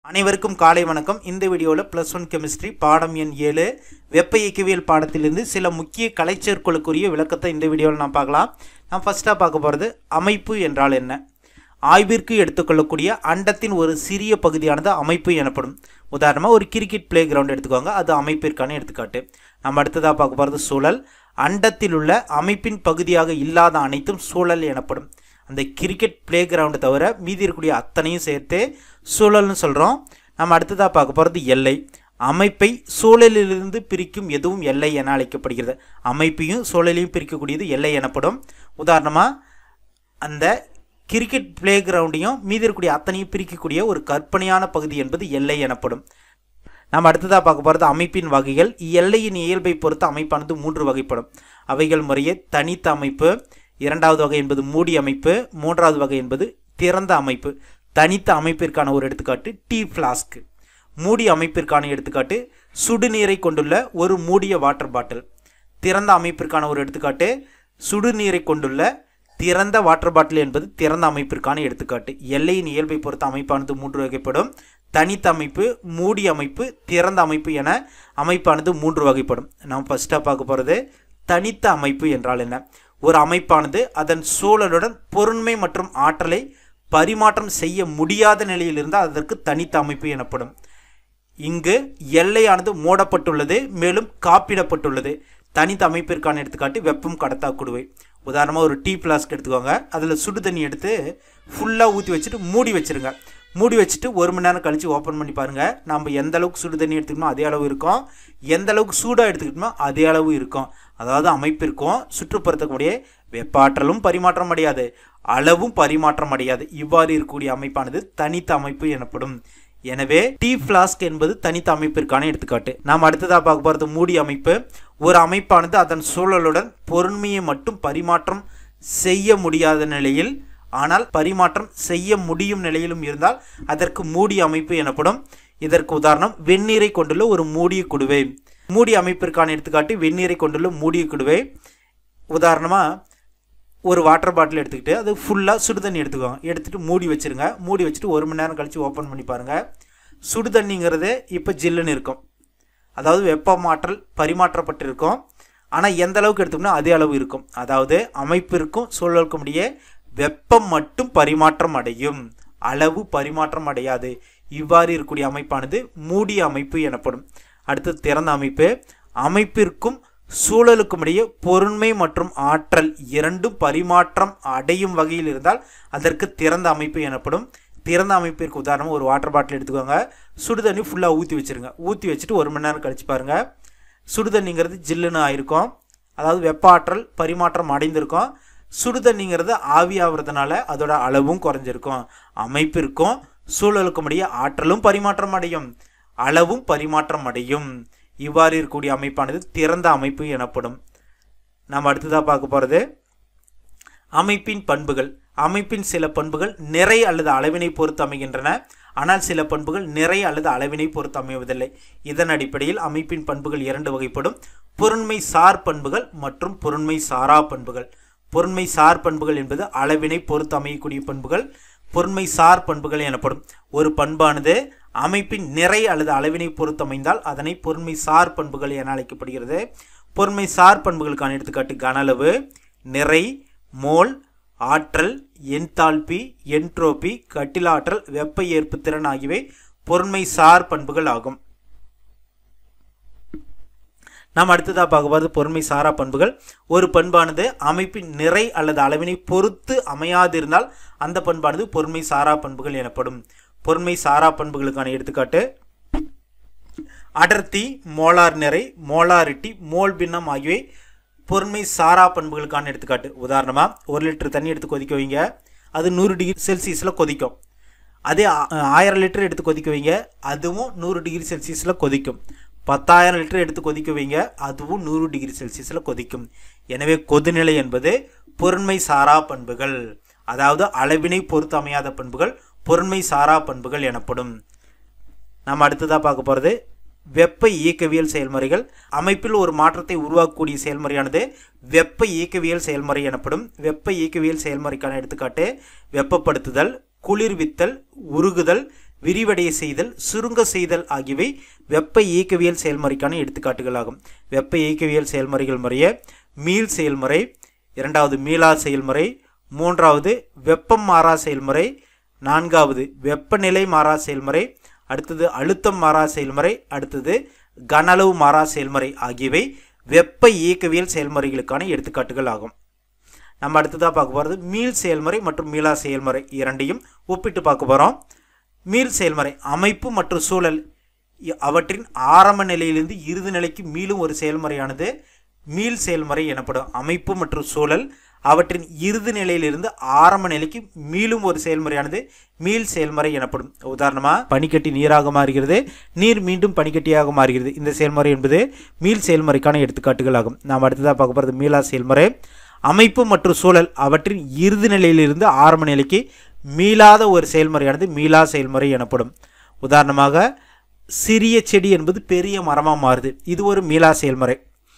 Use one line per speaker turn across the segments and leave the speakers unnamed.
அனைவருக்கும் காலை வணக்கம் இந்த வீடியோவில் ப்ளஸ் ஒன் கெமிஸ்ட்ரி பாடம் எண் ஏழு வெப்ப இயக்கவியல் பாடத்திலிருந்து சில முக்கிய கலைச்சொற்களுக்குரிய விளக்கத்தை இந்த வீடியோவில் நான் பார்க்கலாம் நான் ஃபஸ்ட்டாக பார்க்க போகிறது அமைப்பு என்றால் என்ன ஆய்விற்கு எடுத்துக்கொள்ளக்கூடிய அண்டத்தின் ஒரு சிறிய பகுதியானது அமைப்பு எனப்படும் உதாரணமாக ஒரு கிரிக்கெட் பிளே கிரவுண்ட் எடுத்துக்கோங்க அது அமைப்பிற்கான எடுத்துக்காட்டு நம்ம அடுத்ததாக பார்க்க போகிறது சூழல் அண்டத்தில் உள்ள அமைப்பின் பகுதியாக இல்லாத அனைத்தும் சூழல் எனப்படும் அந்த கிரிக்கெட் பிளே கிரவுண்டு தவிர மீதி இருக்கக்கூடிய அத்தனையும் சேர்த்து சூழல்னு சொல்கிறோம் நம்ம அடுத்ததாக பார்க்க போகிறது எல்லை அமைப்பை சூழலிலிருந்து பிரிக்கும் எதுவும் எல்லை என அழைக்கப்படுகிறது அமைப்பையும் சூழலையும் பிரிக்கக்கூடியது எல்லை எனப்படும் உதாரணமாக அந்த கிரிக்கெட் பிளே கிரவுண்டையும் மீதி இருக்கக்கூடிய அத்தனையும் பிரிக்கக்கூடிய ஒரு கற்பனையான பகுதி என்பது எல்லை எனப்படும் நாம் அடுத்ததாக பார்க்க போகிறது அமைப்பின் வகைகள் எல்லையின் இயல்பை பொறுத்து அமைப்பானது மூன்று வகைப்படும் அவைகள் முறையே தனித்த அமைப்பு இரண்டாவது வகை என்பது மூடி அமைப்பு மூன்றாவது வகை என்பது திறந்த அமைப்பு தனித்த அமைப்பிற்கான ஒரு எடுத்துக்காட்டு டீ ஃப்ளாஸ்க் மூடி அமைப்பிற்கான எடுத்துக்காட்டு சுடுநீரை கொண்டுள்ள ஒரு மூடிய வாட்டர் பாட்டில் திறந்த அமைப்பிற்கான ஒரு எடுத்துக்காட்டு சுடுநீரை கொண்டுள்ள திறந்த வாட்டர் பாட்டில் என்பது திறந்த அமைப்பிற்கான எடுத்துக்காட்டு எல்லையின் இயல்பை பொறுத்த அமைப்பானது மூன்று வகைப்படும் தனித்த அமைப்பு மூடி அமைப்பு திறந்த அமைப்பு என அமைப்பானது மூன்று வகைப்படும் நாம் ஃபஸ்ட்டாக பார்க்க போகிறது தனித்த அமைப்பு என்றால் என்ன ஒரு அமைப்பானது அதன் சூழலுடன் பொருண்மை மற்றும் ஆற்றலை பரிமாற்றம் செய்ய முடியாத நிலையில் இருந்தால் அதற்கு தனித்த அமைப்பு எனப்படும் இங்கு எல்லையானது மூடப்பட்டுள்ளது மேலும் காப்பிடப்பட்டுள்ளது தனித்த அமைப்பிற்கான எடுத்துக்காட்டு வெப்பம் கடத்தா குடுவை உதாரணமாக ஒரு டீ ஃப்ளாஸ்க் எடுத்துக்கோங்க அதில் சுடு தண்ணி எடுத்து ஃபுல்லாக ஊற்றி வச்சுட்டு மூடி வச்சுருங்க மூடி வச்சுட்டு ஒரு மணி நேரம் கழித்து ஓப்பன் பண்ணி பாருங்கள் நம்ம எந்த அளவுக்கு சுடு தண்ணி எடுத்துக்கணுமோ அதே அளவு இருக்கும் எந்த அளவுக்கு சூடாக எடுத்துக்கிட்டோமோ அதே அளவு இருக்கும் அதாவது அமைப்பிற்கும் சுற்றுப்புறத்தக்கூடிய வெப்பாற்றலும் பரிமாற்றம் அடையாது அளவும் பரிமாற்றம் அடையாது இவ்வாறு இருக்கக்கூடிய அமைப்பானது தனித்த அமைப்பு எனப்படும் எனவே டீ ஃப்ளாஸ்க் என்பது தனித்த அமைப்பிற்கான எடுத்துக்காட்டு நாம் அடுத்ததாக பார்க்க போகிறது மூடி அமைப்பு ஒரு அமைப்பானது அதன் சூழலுடன் பொருண்மையை மட்டும் பரிமாற்றம் செய்ய முடியாத நிலையில் ஆனால் பரிமாற்றம் செய்ய முடியும் நிலையிலும் இருந்தால் அதற்கு மூடி அமைப்பு எனப்படும் இதற்கு உதாரணம் வெந்நீரை கொண்டுள்ள ஒரு மூடிய குடுவை மூடி அமைப்பிற்கான எடுத்துக்காட்டு வெந்நீரை கொண்டுள்ள மூடிய குடுவை உதாரணமாக ஒரு வாட்டர் பாட்டில் எடுத்துக்கிட்டு அது ஃபுல்லாக சுடு தண்ணி எடுத்துக்கோங்க எடுத்துகிட்டு மூடி வச்சுருங்க மூடி வச்சுட்டு ஒரு மணி நேரம் கழித்து ஓப்பன் பண்ணி பாருங்கள் சுடு தண்ணிங்கிறது இப்போ ஜில்லுன்னு இருக்கும் அதாவது வெப்பமாற்றல் பரிமாற்றப்பட்டிருக்கும் ஆனால் எந்த அளவுக்கு எடுத்தோம்னா அதே அளவு இருக்கும் அதாவது அமைப்பிற்கும் சூழலுக்கும் இடையே வெப்பம் மட்டும் பரிமாற்றம் அடையும் அளவு பரிமாற்றம் அடையாது இவ்வாறு இருக்கக்கூடிய அமைப்பானது மூடிய அமைப்பு எனப்படும் அடுத்து திறந்த அமைப்பு அமைப்பிற்கும் சூழலுக்கும் இடையே பொருண்மை மற்றும் ஆற்றல் இரண்டும் பரிமாற்றம் அடையும் வகையில் இருந்தால் அதற்கு திறந்த அமைப்பு எனப்படும் திறந்த அமைப்பிற்கு உதாரணம் ஒரு வாட்டர் பாட்டில் எடுத்துக்கோங்க சுடு தண்ணி ஃபுல்லாக ஊற்றி வச்சுருங்க ஊற்றி வச்சுட்டு ஒரு மணி நேரம் கழிச்சு பாருங்கள் சுடு தண்ணிங்கிறது ஜில்லுன்னு ஆயிருக்கும் அதாவது வெப்ப ஆற்றல் பரிமாற்றம் அடைந்திருக்கும் சுடு தண்ணிங்கிறது ஆவியாகிறதுனால அதோட அளவும் குறைஞ்சிருக்கும் அமைப்பிற்கும் சூழலுக்கும் இடையே ஆற்றலும் பரிமாற்றம் அடையும் அளவும் பரிமாற்றம் அடையும் இவ்வாறு இருக்கக்கூடிய அமைப்பானது திறந்த அமைப்பு எனப்படும் நாம் அடுத்ததாக பார்க்க போகிறது அமைப்பின் பண்புகள் அமைப்பின் சில பண்புகள் நிறை அல்லது அளவினை பொறுத்து அமைகின்றன ஆனால் சில பண்புகள் நிறை அல்லது அளவினை பொறுத்து அமைவதில்லை இதன் அடிப்படையில் அமைப்பின் பண்புகள் இரண்டு வகைப்படும் பொருண்மை சார் பண்புகள் மற்றும் பொருண்மை சாரா பண்புகள் பொருண்மை சார் பண்புகள் என்பது அளவினை பொறுத்து அமையக்கூடிய பண்புகள் பொருண்மை சார் பண்புகள் எனப்படும் ஒரு பண்பானது அமைப்பின் நிறை அல்லது அளவினை பொறுத்து அமைந்தால் அதனை பொருண்மை சார் பண்புகள் என அழைக்கப்படுகிறது பொருண்மை சார் பண்புகளுக்கான எடுத்துக்காட்டு கனளவு நிறை மோல் ஆற்றல் என்தால்பி என்ட்ரோபி கட்டிலாற்றல் வெப்ப ஏற்பு திறன் ஆகியவை பொருண்மை சார் பண்புகள் ஆகும் நாம் அடுத்ததாக பார்க்க போகிறது பொறுமை சாரா பண்புகள் ஒரு பண்பானது அமைப்பின் நிறை அல்லது அளவினை பொறுத்து அமையாதிருந்தால் அந்த பண்பானது பொறுமை சாரா பண்புகள் எனப்படும் பொறுமை சாரா பண்புகளுக்கான எடுத்துக்காட்டு அடர்த்தி மோலார் நிறை மோலாரிட்டி மோல் பின்னம் ஆகியவை பொறுமை சாரா பண்புகளுக்கான எடுத்துக்காட்டு உதாரணமாக ஒரு லிட்டர் தண்ணி எடுத்து கொதிக்க வைங்க அது நூறு டிகிரி செல்சியஸில் கொதிக்கும் அதே ஆயிரம் லிட்டர் எடுத்து கொதிக்க வைங்க அதுவும் நூறு டிகிரி செல்சியஸில் கொதிக்கும் பத்தாயிரம் லிட்டர் எடுத்து கொதிக்க வைங்க அதுவும் நூறு டிகிரி செல்சியஸில் கொதிக்கும் எனவே கொதிநிலை என்பது பொருண்மை சாரா பண்புகள் அதாவது அளவினை பொறுத்து அமையாத பண்புகள் பொருண்மை சாரா பண்புகள் எனப்படும் நாம் அடுத்ததாக பார்க்க போகிறது வெப்ப இயக்கவியல் செயல்முறைகள் அமைப்பில் ஒரு மாற்றத்தை உருவாக்கக்கூடிய செயல்முறையானது வெப்ப இயக்கவியல் செயல்முறை எனப்படும் வெப்ப இயக்கவியல் செயல்முறைக்கான எடுத்துக்காட்டு வெப்பப்படுத்துதல் குளிர்வித்தல் உருகுதல் விரிவடைய செய்தல் சுருங்க செய்தல் ஆகியவை வெப்ப இயக்கவியல் செயல்முறைக்கான எடுத்துக்காட்டுகளாகும் வெப்ப இயக்கவியல் செயல்முறைகள் முறைய மீள் செயல்முறை இரண்டாவது மீளா செயல்முறை மூன்றாவது வெப்பம் மாறா செயல்முறை நான்காவது வெப்பநிலை மாறா செயல்முறை அடுத்தது அழுத்தம் மாறா செயல்முறை அடுத்தது கன அளவு மாறா செயல்முறை ஆகியவை வெப்ப இயக்கவியல் செயல்முறைகளுக்கான எடுத்துக்காட்டுகள் ஆகும் நம்ம அடுத்ததாக பார்க்க போகிறது மீள் செயல்முறை மற்றும் மீளா செயல்முறை இரண்டையும் ஒப்பிட்டு பார்க்க போகிறோம் மீள் செயல்முறை அமைப்பு மற்றும் சூழல் இ- அவற்றின் ஆரம்ப நிலையிலிருந்து இறுதி நிலைக்கு மீளும் ஒரு செயல்முறையானது மீள் செயல்முறை எனப்படும் அமைப்பு மற்றும் சூழல் அவற்றின் இறுதி நிலையிலிருந்து ஆரம்ப நிலைக்கு மீளும் ஒரு செயல்முறையானது மீள் செயல்முறை எனப்படும் உதாரணமாக பனிக்கட்டி நீராக மாறுகிறது நீர் மீண்டும் பனிக்கட்டியாக மாறுகிறது இந்த செயல்முறை என்பது மீள் செயல்முறைக்கான எடுத்துக்காட்டுகள் ஆகும் நாம் அடுத்ததாக பார்க்க போகிறது மீளா செயல்முறை அமைப்பு மற்றும் சூழல் அவற்றின் இறுதி நிலையிலிருந்து ஆரம்ப நிலைக்கு மீளாத ஒரு செயல்முறையானது மீளா செயல்முறை எனப்படும் உதாரணமாக சிறிய செடி என்பது பெரிய மரமாக மாறுது இது ஒரு மீளா செயல்முறை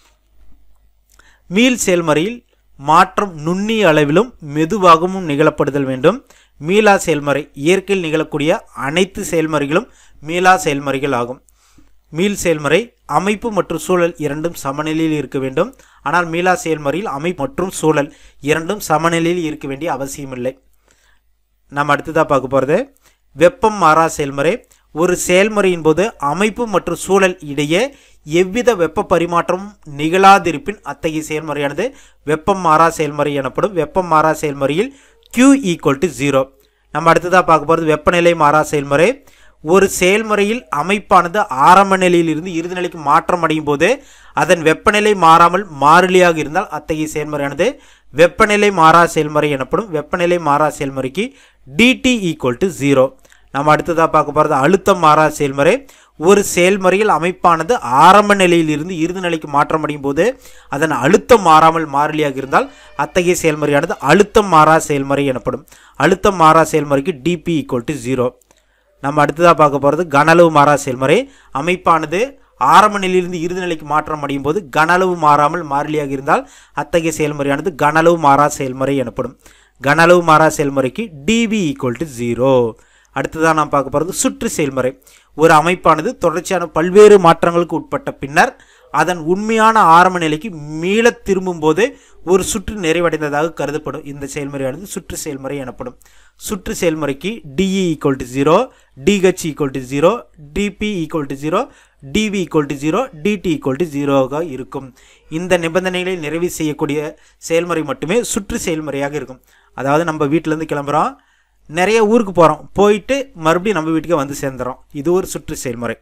மீள் செயல்முறையில் மாற்றம் நுண்ணிய அளவிலும் மெதுவாகவும் நிகழப்படுதல் வேண்டும் மீளா செயல்முறை இயற்கையில் நிகழக்கூடிய அனைத்து செயல்முறைகளும் மீளா செயல்முறைகள் ஆகும் மீள் செயல்முறை அமைப்பு மற்றும் சூழல் இரண்டும் சமநிலையில் இருக்க வேண்டும் ஆனால் மீளா செயல்முறையில் அமைப்பு மற்றும் சூழல் இரண்டும் சமநிலையில் இருக்க வேண்டிய அவசியமில்லை நாம் அடுத்ததாக பார்க்க போகிறது வெப்பம் மாறா செயல்முறை ஒரு செயல்முறையின் போது அமைப்பு மற்றும் சூழல் இடையே எவ்வித வெப்ப பரிமாற்றமும் நிகழாதிருப்பின் அத்தகைய செயல்முறையானது வெப்பம் மாறா செயல்முறை எனப்படும் வெப்பம் மாறா செயல்முறையில் Q ஈக்குவல் டு ஜீரோ நம்ம அடுத்ததாக பார்க்க போகிறது வெப்பநிலை மாறா செயல்முறை ஒரு செயல்முறையில் அமைப்பானது ஆரம்ப நிலையிலிருந்து இறுதி நிலைக்கு மாற்றம் அடையும் போது அதன் வெப்பநிலை மாறாமல் மாறிலியாக இருந்தால் அத்தகைய செயல்முறையானது வெப்பநிலை மாறா செயல்முறை எனப்படும் வெப்பநிலை மாறா செயல்முறைக்கு dt ஈக்குவல் டு ஜீரோ நம்ம அடுத்ததாக பார்க்க போகிறது அழுத்தம் மாறா செயல்முறை ஒரு செயல்முறையில் அமைப்பானது ஆரம்ப நிலையிலிருந்து இறுதி நிலைக்கு மாற்றம் அடையும் போது அதன் அழுத்தம் மாறாமல் மாறிலியாக இருந்தால் அத்தகைய செயல்முறையானது அழுத்தம் மாறா செயல்முறை எனப்படும் அழுத்தம் மாறா செயல்முறைக்கு dp ஈக்குவல் டு ஜீரோ நம்ம அடுத்ததாக பார்க்க போகிறது கன அளவு மாறா செயல்முறை அமைப்பானது ஆரம்ப நிலையிலிருந்து இறுதி நிலைக்கு மாற்றம் அடையும் போது கன அளவு மாறாமல் மாறிலியாக இருந்தால் அத்தகைய செயல்முறையானது கன அளவு மாறா செயல்முறை எனப்படும் கன அளவு மாறா செயல்முறைக்கு dv ஈக்குவல் டு ஜீரோ அடுத்ததாக நாம் பார்க்க போகிறது சுற்று செயல்முறை ஒரு அமைப்பானது தொடர்ச்சியான பல்வேறு மாற்றங்களுக்கு உட்பட்ட பின்னர் அதன் உண்மையான ஆரம்ப நிலைக்கு மீளத் திரும்பும் போது ஒரு சுற்று நிறைவடைந்ததாக கருதப்படும் இந்த செயல்முறையானது சுற்று செயல்முறை எனப்படும் சுற்று செயல்முறைக்கு dE equal to zero dH equal to zero dP equal to zero dV equal to zero dT equal to ஜீரோவாக இருக்கும் இந்த நிபந்தனைகளை நிறைவு செய்யக்கூடிய செயல்முறை மட்டுமே சுற்று செயல்முறையாக இருக்கும் அதாவது நம்ம வீட்டிலேருந்து கிளம்புறோம் நிறைய ஊருக்கு போகிறோம் போயிட்டு மறுபடியும் நம்ம வீட்டுக்கே வந்து சேர்ந்துறோம் இது ஒரு சுற்று செயல்முறை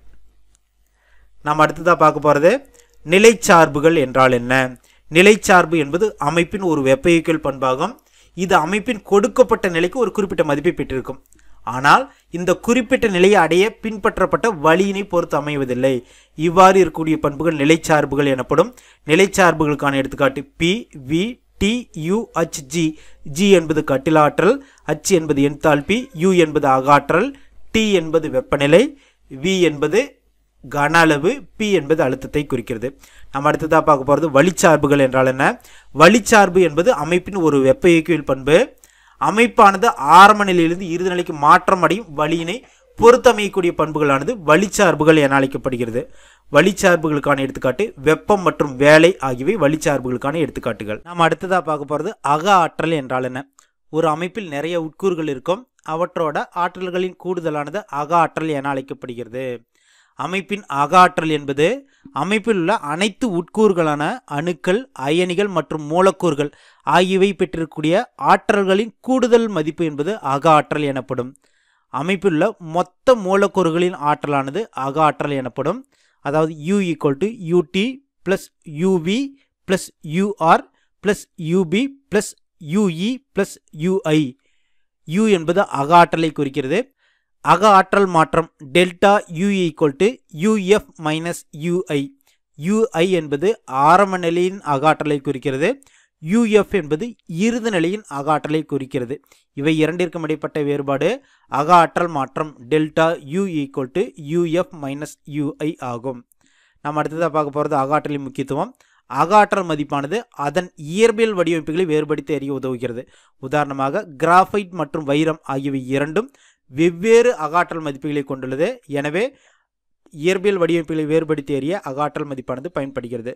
நாம் அடுத்ததாக பார்க்க போகிறது நிலைச்சார்புகள் என்றால் என்ன நிலைச்சார்பு என்பது அமைப்பின் ஒரு வெப்பயியக்கல் பண்பாகும் இது அமைப்பின் கொடுக்கப்பட்ட நிலைக்கு ஒரு குறிப்பிட்ட மதிப்பை பெற்றிருக்கும் ஆனால் இந்த குறிப்பிட்ட நிலையை அடைய பின்பற்றப்பட்ட வழியினை பொறுத்து அமைவதில்லை இவ்வாறு இருக்கக்கூடிய பண்புகள் நிலைச்சார்புகள் எனப்படும் நிலைச்சார்புகளுக்கான எடுத்துக்காட்டு P V T U H G G என்பது கட்டிலாற்றல் ஹச் என்பது என்தால்பி யு என்பது அகாற்றல் டி என்பது வெப்பநிலை வி என்பது கன அளவு பி என்பது அழுத்தத்தை குறிக்கிறது நம்ம அடுத்ததாக பார்க்க போகிறது வழிச்சார்புகள் என்றால் என்ன வழிச்சார்பு என்பது அமைப்பின் ஒரு வெப்ப இயக்கவியல் பண்பு அமைப்பானது ஆரம்ப நிலையிலிருந்து இறுதி நிலைக்கு மாற்றம் அடையும் வழியினை பொறுத்தமையக்கூடிய பண்புகளானது வழிச்சார்புகள் என அழைக்கப்படுகிறது வழிச்சார்புகளுக்கான எடுத்துக்காட்டு வெப்பம் மற்றும் வேலை ஆகியவை வழிச்சார்புகளுக்கான எடுத்துக்காட்டுகள் நாம் அடுத்ததாக பார்க்க போகிறது அக ஆற்றல் என்றால் என்ன ஒரு அமைப்பில் நிறைய உட்கூறுகள் இருக்கும் அவற்றோட ஆற்றல்களின் கூடுதலானது அக ஆற்றல் என அழைக்கப்படுகிறது அமைப்பின் அக ஆற்றல் என்பது அமைப்பில் உள்ள அனைத்து உட்கூறுகளான அணுக்கள் அயனிகள் மற்றும் மூலக்கூறுகள் ஆகியவை பெற்றிருக்கக்கூடிய ஆற்றல்களின் கூடுதல் மதிப்பு என்பது அக ஆற்றல் எனப்படும் அமைப்பில் உள்ள மொத்த மூலக்கூறுகளின் ஆற்றலானது அக ஆற்றல் எனப்படும் அதாவது U equal to Ut plus Uv plus Ur plus Up plus Ue plus Ui U என்பது அக ஆற்றலை குறிக்கிறது அக ஆற்றல் மாற்றம் delta U equal to Uf minus Ui Ui என்பது ஆரம்ப நிலையின் அக ஆற்றலை குறிக்கிறது யூஎஃப் என்பது இறுதி நிலையின் அக ஆற்றலை குறிக்கிறது இவை இரண்டிற்கும் இடைப்பட்ட வேறுபாடு அக ஆற்றல் மாற்றம் delta U equal to Uf minus Ui ஆகும் நம்ம அடுத்ததாக பார்க்க போகிறது அக ஆற்றலின் முக்கியத்துவம் அக ஆற்றல் மதிப்பானது அதன் இயற்பியல் வடிவமைப்புகளை வேறுபடுத்தி அறிய உதவுகிறது உதாரணமாக கிராஃபைட் மற்றும் வைரம் ஆகியவை இரண்டும் வெவ்வேறு அகாற்றல் மதிப்புகளை கொண்டுள்ளது எனவே இயற்பியல் வடிவமைப்புகளை வேறுபடுத்தி அறிய அகாற்றல் மதிப்பானது பயன்படுகிறது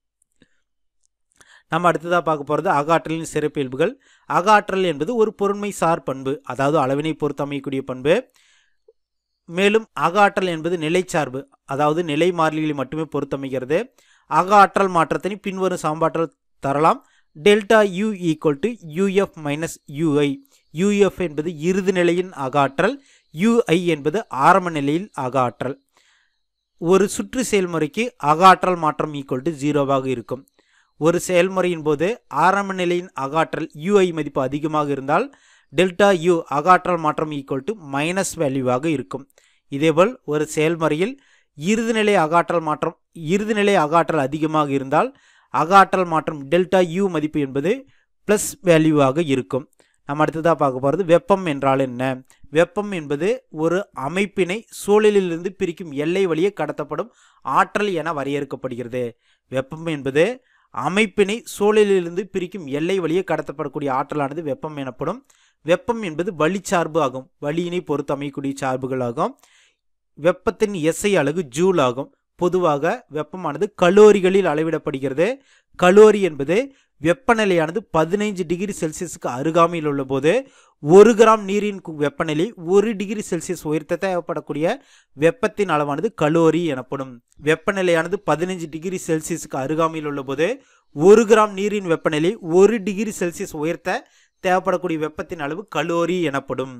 நம்ம அடுத்ததாக பார்க்க போகிறது அகாற்றலின் சிறப்பியல்புகள் அகாற்றல் என்பது ஒரு பொருண்மை சார் பண்பு அதாவது அளவினை பொறுத்து அமையக்கூடிய பண்பு மேலும் அகாற்றல் என்பது நிலைச்சார்பு அதாவது நிலை மாறிலிகளை மட்டுமே பொறுத்தமைகிறது அக ஆற்றல் மாற்றத்தினை பின்வரும் சமன்பாட்டில் தரலாம் delta U equal to Uf minus Ui Uf என்பது இறுதி நிலையின் அகாற்றல் யூஐ என்பது ஆரம்ப நிலையில் அகாற்றல் ஒரு சுற்று செயல்முறைக்கு அகாற்றல் மாற்றம் ஈக்குவல் டு ஜீரோவாக இருக்கும் ஒரு செயல்முறையின் போது ஆரம்ப நிலையின் அகாற்றல் யூஐ மதிப்பு அதிகமாக இருந்தால் டெல்டா யூ அகாற்றல் மாற்றம் ஈக்குவல் டு மைனஸ் வேல்யூவாக இருக்கும் இதேபோல் ஒரு செயல்முறையில் இறுதிநிலை அகாற்றல் மாற்றம் இறுதிநிலை அகாற்றல் அதிகமாக இருந்தால் அகாற்றல் மாற்றம் டெல்டா யூ மதிப்பு என்பது ப்ளஸ் வேல்யூவாக இருக்கும் நம்ம அடுத்ததாக பார்க்க போகிறது வெப்பம் என்றால் என்ன வெப்பம் என்பது ஒரு அமைப்பினை சூழலிலிருந்து பிரிக்கும் எல்லை வழியே கடத்தப்படும் ஆற்றல் என வரையறுக்கப்படுகிறது வெப்பம் என்பது அமைப்பினை சூழலிலிருந்து பிரிக்கும் எல்லை வழியே கடத்தப்படக்கூடிய ஆற்றலானது வெப்பம் எனப்படும் வெப்பம் என்பது வழிச்சார்பு ஆகும் வழியினை பொறுத்து அமையக்கூடிய சார்புகள் ஆகும் வெப்பத்தின் எஸ்ஐ அலகு ஜூல் ஆகும் பொதுவாக வெப்பமானது கலோரிகளில் அளவிடப்படுகிறது கலோரி என்பது வெப்பநிலையானது பதினைஞ்சு டிகிரி செல்சியஸுக்கு அருகாமையில் உள்ள போது ஒரு கிராம் நீரின் வெப்பநிலை ஒரு டிகிரி செல்சியஸ் உயர்த்த தேவைப்படக்கூடிய வெப்பத்தின் அளவானது கலோரி எனப்படும் வெப்பநிலையானது பதினைஞ்சு டிகிரி செல்சியஸுக்கு அருகாமையில் உள்ள போது ஒரு கிராம் நீரின் வெப்பநிலை ஒரு டிகிரி செல்சியஸ் உயர்த்த தேவைப்படக்கூடிய வெப்பத்தின் அளவு கலோரி எனப்படும்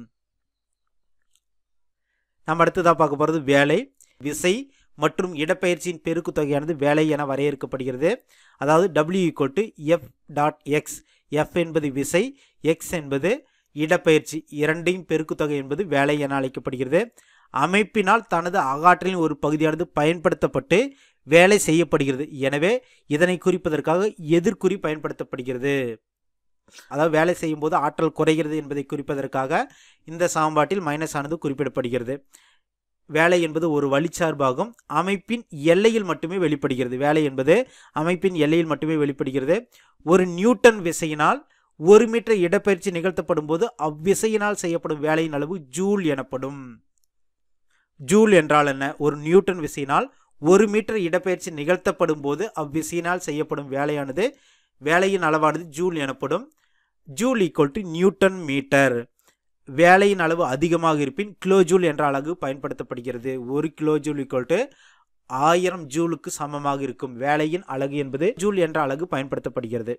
நம்ம அடுத்ததாக பார்க்க போகிறது வேலை விசை மற்றும் இடப்பெயர்ச்சியின் பெருக்கு தொகையானது வேலை என வரையறுக்கப்படுகிறது அதாவது W equal to F dot x F என்பது விசை எக்ஸ் என்பது இடப்பெயர்ச்சி இரண்டையும் பெருக்கு தொகை என்பது வேலை என அழைக்கப்படுகிறது அமைப்பினால் தனது அகாற்றலின் ஒரு பகுதியானது பயன்படுத்தப்பட்டு வேலை செய்யப்படுகிறது எனவே இதனை குறிப்பதற்காக எதிர்குறி பயன்படுத்தப்படுகிறது அதாவது வேலை செய்யும் போது ஆற்றல் குறைகிறது என்பதை குறிப்பதற்காக இந்த சமன்பாட்டில் மைனஸ் ஆனது குறிப்பிடப்படுகிறது வேலை என்பது ஒரு வழிச்சார்பாகும் அமைப்பின் எல்லையில் மட்டுமே வெளிப்படுகிறது வேலை என்பது அமைப்பின் எல்லையில் மட்டுமே வெளிப்படுகிறது ஒரு நியூட்டன் விசையினால் ஒரு மீட்டர் இடப்பெயர்ச்சி நிகழ்த்தப்படும் போது அவ்விசையினால் செய்யப்படும் வேலையின் அளவு ஜூல் எனப்படும் ஜூல் என்றால் என்ன ஒரு நியூட்டன் விசையினால் ஒரு மீட்டர் இடப்பெயர்ச்சி நிகழ்த்தப்படும் போது அவ்விசையினால் செய்யப்படும் வேலையானது வேலையின் அளவானது ஜூல் எனப்படும் joule equal to newton metre வேலையின் அளவு அதிகமாக இருப்பின் கிலோஜூல் என்ற அலகு பயன்படுத்தப்படுகிறது ஒரு கிலோஜூல் ஈக்குவல் டு ஆயிரம் ஜூலுக்கு சமமாக இருக்கும் வேலையின் அலகு என்பது ஜூல் என்ற அலகு பயன்படுத்தப்படுகிறது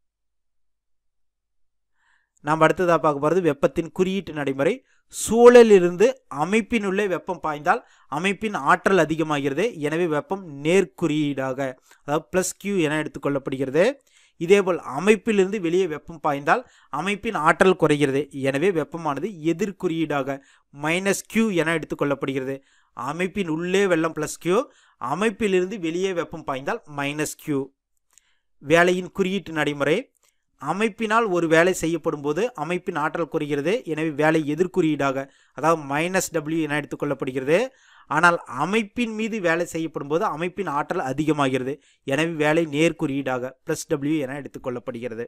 நாம் அடுத்ததாக பார்க்க போகிறது வெப்பத்தின் குறியீட்டு நடைமுறை சூழலிலிருந்து அமைப்பினுள்ளே வெப்பம் பாய்ந்தால் அமைப்பின் ஆற்றல் அதிகமாகிறது எனவே வெப்பம் நேர்குறியீடாக அதாவது ப்ளஸ் கியூ என எடுத்துக்கொள்ளப்படுகிறது இதேபோல் அமைப்பிலிருந்து வெளியே வெப்பம் பாய்ந்தால் அமைப்பின் ஆற்றல் குறைகிறது எனவே வெப்பமானது எதிர்குறியீடாக மைனஸ் கியூ என எடுத்துக்கொள்ளப்படுகிறது அமைப்பின் உள்ளே வெள்ளம் ப்ளஸ் கியூ அமைப்பிலிருந்து வெளியே வெப்பம் பாய்ந்தால் மைனஸ் கியூ வேலையின் குறியீட்டு நடைமுறை அமைப்பினால் ஒரு வேலை செய்யப்படும் போது அமைப்பின் ஆற்றல் குறைகிறது எனவே வேலை எதிர்குறியீடாக அதாவது மைனஸ் டபிள்யூ என எடுத்துக்கொள்ளப்படுகிறது ஆனால் அமைப்பின் மீது வேலை செய்யப்படும் போது அமைப்பின் ஆற்றல் அதிகமாகிறது எனவே வேலை நேர்குறியீடாக ப்ளஸ் டபிள்யூ என எடுத்துக்கொள்ளப்படுகிறது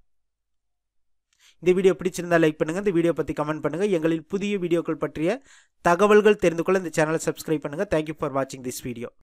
இந்த வீடியோ பிடிச்சிருந்தா லைக் பண்ணுங்கள் இந்த வீடியோ பற்றி கமெண்ட் பண்ணுங்கள் எங்களின் புதிய வீடியோக்கள் பற்றிய தகவல்கள் தெரிந்து கொள்ள இந்த சேனலை சப்ஸ்கிரைப் பண்ணுங்கள் தேங்க்யூ ஃபார் வாட்சிங் திஸ் வீடியோ